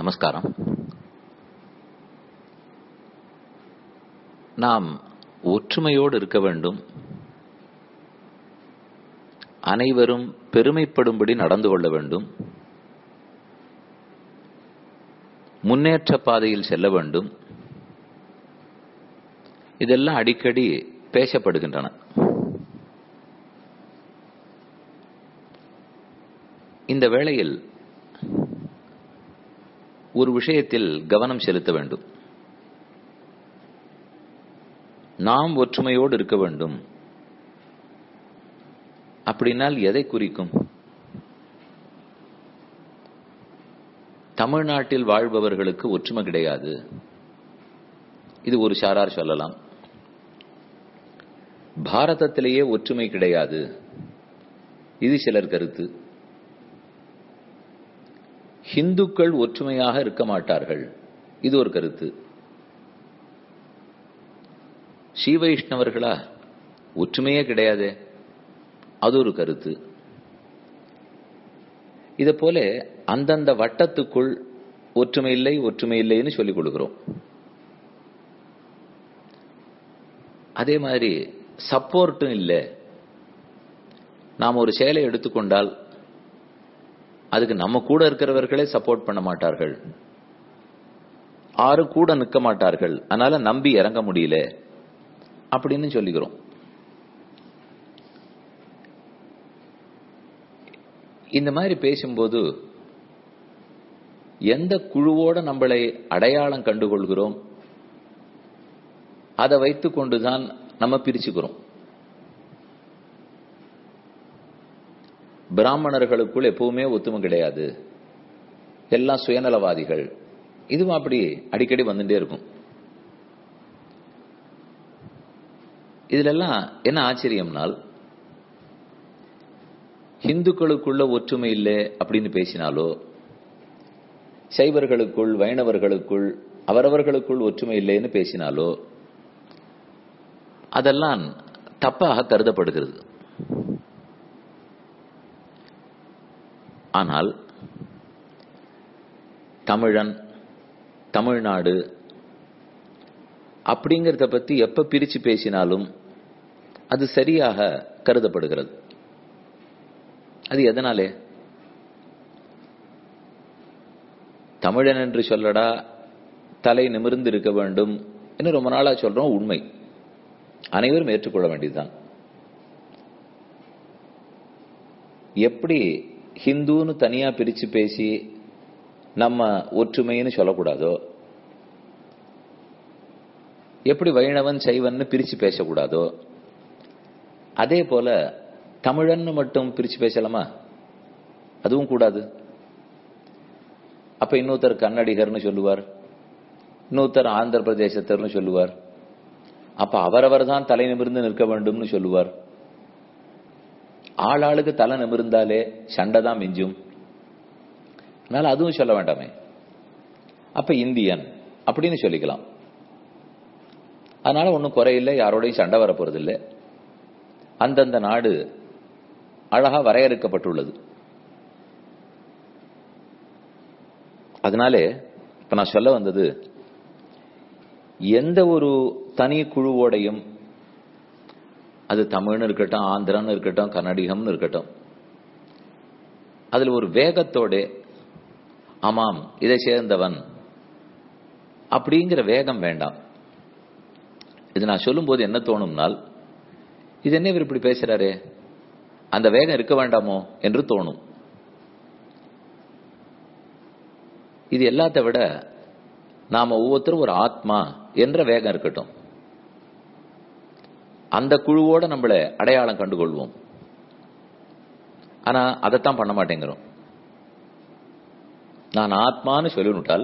நமஸ்காரம் நாம் ஒற்றுமையோடு இருக்க வேண்டும் அனைவரும் பெருமைப்படும்படி நடந்து கொள்ள வேண்டும் முன்னேற்ற பாதையில் செல்ல வேண்டும் இதெல்லாம் அடிக்கடி பேசப்படுகின்றன இந்த வேளையில் ஒரு விஷயத்தில் கவனம் செலுத்த வேண்டும் நாம் ஒற்றுமையோடு இருக்க வேண்டும் அப்படின்னால் எதை குறிக்கும் தமிழ்நாட்டில் வாழ்பவர்களுக்கு ஒற்றுமை கிடையாது இது ஒரு சாரார் சொல்லலாம் பாரதத்திலேயே ஒற்றுமை கிடையாது இது சிலர் கருத்து ஹிந்துக்கள் ஒற்றுமையாக இருக்க மாட்டார்கள் இது ஒரு கருத்து ஸ்ரீ வைஷ்ணவர்களா ஒற்றுமையே கிடையாது அது ஒரு கருத்து இதை போல அந்தந்த வட்டத்துக்குள் ஒற்றுமை இல்லை ஒற்றுமை இல்லைன்னு சொல்லிக் கொடுக்கிறோம் அதே மாதிரி சப்போர்ட்டும் இல்லை நாம் ஒரு செயலை எடுத்துக்கொண்டால் அதுக்கு நம்ம கூட இருக்கிறவர்களே சப்போர்ட் பண்ண மாட்டார்கள் ஆறு கூட நிற்க மாட்டார்கள் அதனால நம்பி இறங்க முடியல அப்படின்னு சொல்லிக்கிறோம் இந்த மாதிரி பேசும்போது எந்த குழுவோட நம்மளை அடையாளம் கண்டுகொள்கிறோம் அதை வைத்துக் கொண்டுதான் நம்ம பிரிச்சுக்கிறோம் பிராமணர்களுக்குள் எப்பவுமே ஒத்துமை கிடையாது எல்லாம் சுயநலவாதிகள் இதுவும் அப்படி அடிக்கடி வந்துட்டே இருக்கும் இதுல எல்லாம் என்ன ஆச்சரியம்னால் இந்துக்களுக்குள்ள ஒற்றுமை இல்லை அப்படின்னு பேசினாலோ சைவர்களுக்குள் வைணவர்களுக்குள் அவரவர்களுக்குள் ஒற்றுமை இல்லைன்னு பேசினாலோ அதெல்லாம் தப்பாக கருதப்படுகிறது ஆனால் தமிழன் தமிழ்நாடு அப்படிங்கிறத பத்தி எப்ப பிரிச்சு பேசினாலும் அது சரியாக கருதப்படுகிறது அது எதனாலே தமிழன் என்று சொல்லடா தலை நிமிர்ந்து இருக்க வேண்டும் என்று ரொம்ப நாளா சொல்றோம் உண்மை அனைவரும் ஏற்றுக்கொள்ள வேண்டியதுதான் எப்படி ஹிந்துன்னு தனியா பிரிச்சு பேசி நம்ம ஒற்றுமைன்னு சொல்லக்கூடாதோ எப்படி வைணவன் சைவன் பிரிச்சு பேசக்கூடாதோ அதே போல தமிழன்னு மட்டும் பிரிச்சு பேசலாமா அதுவும் கூடாது அப்ப இன்னொருத்தர் கன்னடிகர்னு சொல்லுவார் இன்னொருத்தர் ஆந்திர பிரதேசத்தர்னு சொல்லுவார் அப்ப அவரவர் தான் தலை நிமிர்ந்து நிற்க வேண்டும்னு சொல்லுவார் ஆளாளுக்கு தலை நிமிர்ந்தாலே சண்டை தான் மிஞ்சும் அதனால அதுவும் சொல்ல வேண்டாமே அப்ப இந்தியன் அப்படின்னு சொல்லிக்கலாம் அதனால ஒன்றும் குறையில்லை யாரோடையும் சண்டை வரப்போறதில்லை அந்தந்த நாடு அழகா வரையறுக்கப்பட்டுள்ளது அதனாலே இப்ப நான் சொல்ல வந்தது எந்த ஒரு தனி குழுவோடையும் அது தமிழ்னு இருக்கட்டும் ஆந்திரான்னு இருக்கட்டும் கர்நாடகம்னு இருக்கட்டும் அதுல ஒரு வேகத்தோட ஆமாம் இதை சேர்ந்தவன் அப்படிங்கிற வேகம் வேண்டாம் இது நான் சொல்லும்போது என்ன தோணும்னால் இது என்ன இவர் இப்படி பேசுறாரு அந்த வேகம் இருக்க வேண்டாமோ என்று தோணும் இது எல்லாத்த விட நாம ஒவ்வொருத்தரும் ஒரு ஆத்மா என்ற வேகம் இருக்கட்டும் அந்த குழுவோட நம்மள அடையாளம் கண்டுகொள்வோம் ஆனா அதைத்தான் பண்ண மாட்டேங்கிறோம் நான் ஆத்மான்னு சொல்லிவிட்டால்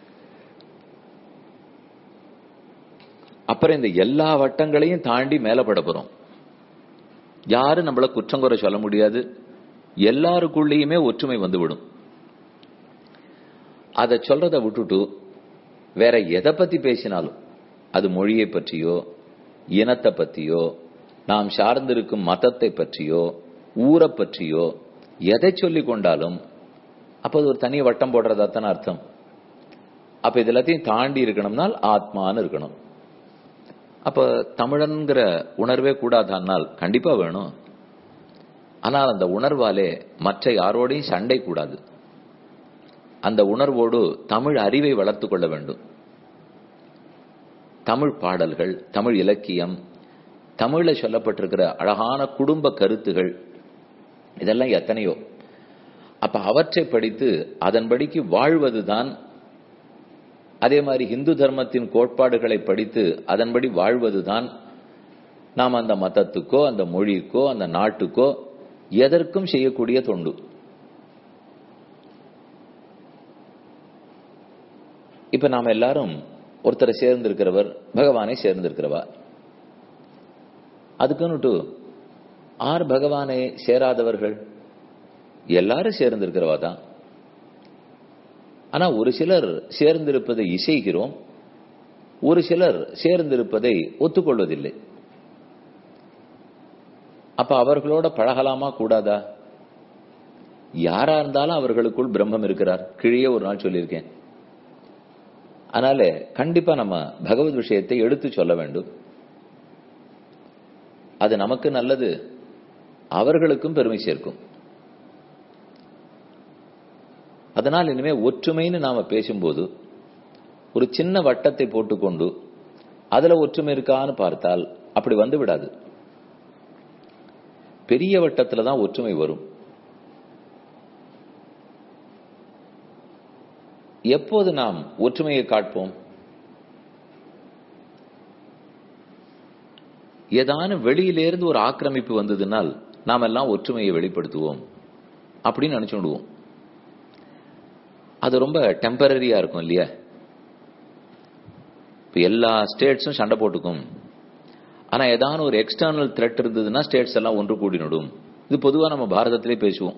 அப்புறம் இந்த எல்லா வட்டங்களையும் தாண்டி மேலப்பட போறோம் யாரும் நம்மள குற்றங்குறை சொல்ல முடியாது எல்லாருக்குள்ளேயுமே ஒற்றுமை வந்துவிடும் அதை சொல்றத விட்டுட்டு வேற எதை பத்தி பேசினாலும் அது மொழியை பற்றியோ இனத்தை பற்றியோ நாம் சார்ந்திருக்கும் மதத்தை பற்றியோ ஊரை பற்றியோ எதை சொல்லிக் கொண்டாலும் அப்போ அது ஒரு தனி வட்டம் போடுறதா தானே அர்த்தம் அப்ப இது எல்லாத்தையும் தாண்டி இருக்கணும்னால் ஆத்மான்னு இருக்கணும் அப்ப தமிழன்கிற உணர்வே கூடாதானால் கண்டிப்பா வேணும் ஆனால் அந்த உணர்வாலே மற்ற யாரோடையும் சண்டை கூடாது அந்த உணர்வோடு தமிழ் அறிவை வளர்த்து கொள்ள வேண்டும் தமிழ் பாடல்கள் தமிழ் இலக்கியம் தமிழ்ல சொல்லப்பட்டிருக்கிற அழகான குடும்ப கருத்துகள் இதெல்லாம் எத்தனையோ அப்ப அவற்றை படித்து அதன்படிக்கு வாழ்வதுதான் அதே மாதிரி இந்து தர்மத்தின் கோட்பாடுகளை படித்து அதன்படி வாழ்வதுதான் நாம் அந்த மதத்துக்கோ அந்த மொழிக்கோ அந்த நாட்டுக்கோ எதற்கும் செய்யக்கூடிய தொண்டு இப்ப நாம எல்லாரும் ஒருத்தரை சேர்ந்திருக்கிறவர் பகவானை சேர்ந்திருக்கிறவா அதுக்குன்னுட்டு ஆர் பகவானை சேராதவர்கள் எல்லாரும் சேர்ந்திருக்கிறவா தான் ஆனா ஒரு சிலர் சேர்ந்திருப்பதை இசைகிறோம் ஒரு சிலர் சேர்ந்திருப்பதை ஒத்துக்கொள்வதில்லை அப்ப அவர்களோட பழகலாமா கூடாதா யாரா இருந்தாலும் அவர்களுக்குள் பிரம்மம் இருக்கிறார் கிழியே ஒரு நாள் சொல்லியிருக்கேன் அதனால கண்டிப்பா நம்ம பகவத் விஷயத்தை எடுத்து சொல்ல வேண்டும் அது நமக்கு நல்லது அவர்களுக்கும் பெருமை சேர்க்கும் அதனால் இனிமே ஒற்றுமைன்னு நாம பேசும்போது ஒரு சின்ன வட்டத்தை போட்டுக்கொண்டு அதுல ஒற்றுமை இருக்கான்னு பார்த்தால் அப்படி வந்து விடாது பெரிய வட்டத்துல தான் ஒற்றுமை வரும் எப்போது நாம் ஒற்றுமையை காட்போம் ஏதான வெளியிலேருந்து ஒரு ஆக்கிரமிப்பு வந்ததுனால் நாம் எல்லாம் ஒற்றுமையை வெளிப்படுத்துவோம் அப்படின்னு நினைச்சுடுவோம் அது ரொம்ப டெம்பரரியா இருக்கும் இல்லையா இப்ப எல்லா ஸ்டேட்ஸும் சண்டை போட்டுக்கும் ஆனா ஏதான ஒரு எக்ஸ்டர்னல் த்ரெட் இருந்ததுன்னா ஸ்டேட்ஸ் எல்லாம் ஒன்று கூடினுடும் இது பொதுவா நம்ம பாரதத்திலே பேசுவோம்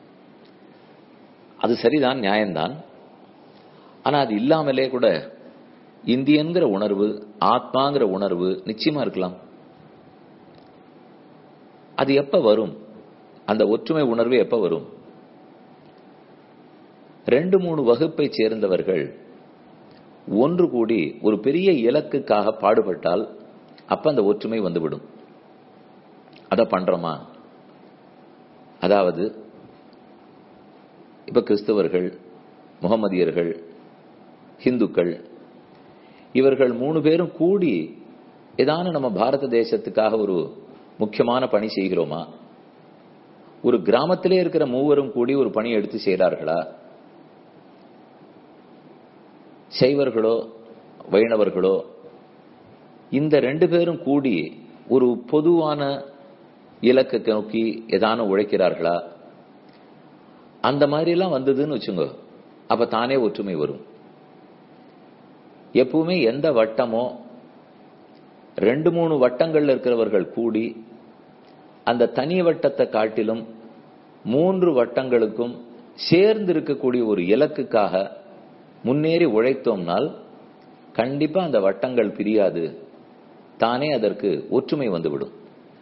அது சரிதான் நியாயம்தான் ஆனா அது இல்லாமலே கூட இந்தியன்கிற உணர்வு ஆத்மாங்கிற உணர்வு நிச்சயமா இருக்கலாம் அது எப்ப வரும் அந்த ஒற்றுமை உணர்வு எப்ப வரும் ரெண்டு மூணு வகுப்பை சேர்ந்தவர்கள் ஒன்று கூடி ஒரு பெரிய இலக்குக்காக பாடுபட்டால் அப்ப அந்த ஒற்றுமை வந்துவிடும் அத பண்றோமா அதாவது இப்ப கிறிஸ்தவர்கள் முகமதியர்கள் ஹிந்துக்கள் இவர்கள் மூணு பேரும் கூடி ஏதான நம்ம பாரத தேசத்துக்காக ஒரு முக்கியமான பணி செய்கிறோமா ஒரு கிராமத்திலே இருக்கிற மூவரும் கூடி ஒரு பணி எடுத்து செய்கிறார்களா சைவர்களோ வைணவர்களோ இந்த ரெண்டு பேரும் கூடி ஒரு பொதுவான இலக்கை நோக்கி ஏதான உழைக்கிறார்களா அந்த மாதிரி எல்லாம் வந்ததுன்னு வச்சுங்க அப்ப தானே ஒற்றுமை வரும் எப்பவுமே எந்த வட்டமோ ரெண்டு மூணு வட்டங்கள்ல இருக்கிறவர்கள் கூடி அந்த தனி வட்டத்தை காட்டிலும் மூன்று வட்டங்களுக்கும் சேர்ந்து இருக்கக்கூடிய ஒரு இலக்குக்காக முன்னேறி உழைத்தோம்னால் கண்டிப்பா அந்த வட்டங்கள் பிரியாது தானே அதற்கு ஒற்றுமை வந்துவிடும்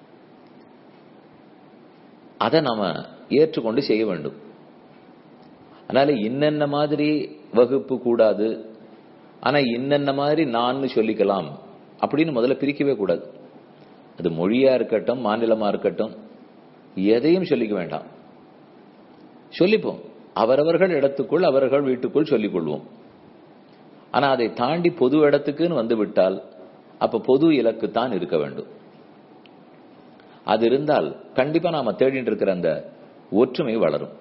அதை நாம ஏற்றுக்கொண்டு செய்ய வேண்டும் அதனால இன்னென்ன மாதிரி வகுப்பு கூடாது ஆனா இன்னென்ன மாதிரி நான் சொல்லிக்கலாம் அப்படின்னு முதல்ல பிரிக்கவே கூடாது அது மொழியா இருக்கட்டும் மாநிலமா இருக்கட்டும் எதையும் சொல்லிக்க வேண்டாம் சொல்லிப்போம் அவரவர்கள் இடத்துக்குள் அவர்கள் வீட்டுக்குள் சொல்லிக் கொள்வோம் ஆனா அதை தாண்டி பொது இடத்துக்குன்னு வந்து விட்டால் அப்ப பொது இலக்கு தான் இருக்க வேண்டும் அது இருந்தால் கண்டிப்பா நாம தேடிட்டு இருக்கிற அந்த ஒற்றுமை வளரும்